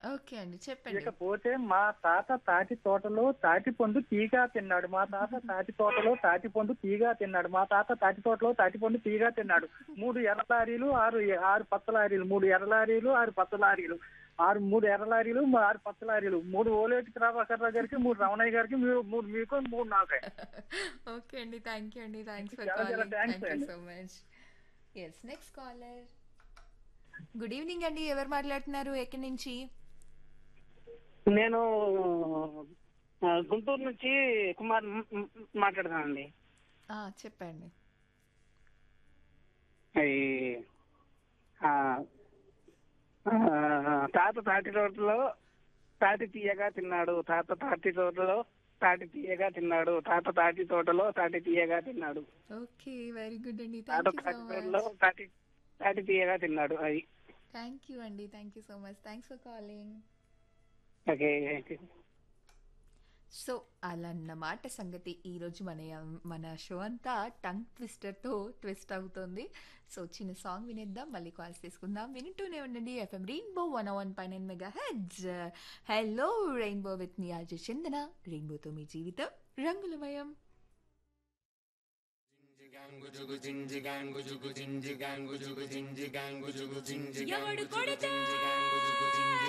Okay అండి చెప్పండి ఇకపోతే మా తాత తాటి తోటలో తాటి పండు తీగా తిన్నాడు మా తాత తాటి తోటలో తాటి పండు తీగా తిన్నాడు మా తాత తాటి తోటలో తాటి పండు తీగా తిన్నాడు మూడు ఎర్ర లారీలు ఆరు ఆరు పచ్చ లారీలు మూడు ఎర్ర లారీలు ఆరు పచ్చ లారీలు ఆరు మూడు ఎర్ర లారీలు మా- ఆరు పచ్చ లారీలు మూడు ఓలేటి ప్రభాకర్ రావు గారికి మూడు రమణయ్య గారికి మీరు మూడు మీకు మూడు నాకే ఓకే అండి థ్యాంక్ యూ అండి థ్యాంక్స్ ఫర్ చాలా చాలా కాలింగ్ thanks థ్యాంక్ యూ అండి. So much yes next caller good evening అండి ఎవరు మాట్లాడుతున్నారు ఎక్కడి నుంచి నేను ఆ, గుంటూరు నుంచి కుమార్ మ్- మ్- మాట్లాడుతున్నానండి ఆ, చెప్పండి ఈ, ఆ, ఆ, తాత తాటి తోటలో తాటి తీయగా తిన్నాడు తాత తాటి తోటలో తాటి తీయగా తిన్నాడు తాత తాటి తోటలో తాటి తీయగా తిన్నాడు ఓకే వెరీ గుడ్ అండి తాత థ్యాంక్ యూ సో తాటి తోటలో మచ్ తాటి తాటి తీయగా తిన్నాడు అది థ్యాంక్ యూ అండి thank you so much thanks for calling okay so అలా అన్నమాట సంగతి ఈరోజు మన మన షో అంతా టంగ్ ట్విస్టర్తో ట్విస్ట్ అవుతుంది సో చిన్న సాంగ్ వినేద్దాం మళ్ళీ కాల్స్ తీసుకుందాం వింటూనే ఉండండి ఎఫ్ఎం రెయిన్బో వన్ వన్ పై nine mega hits hello Rainbow with me R J Chandana రెయిన్బోతో మీ జీవితం రంగులమయం ఎవడు కొడితే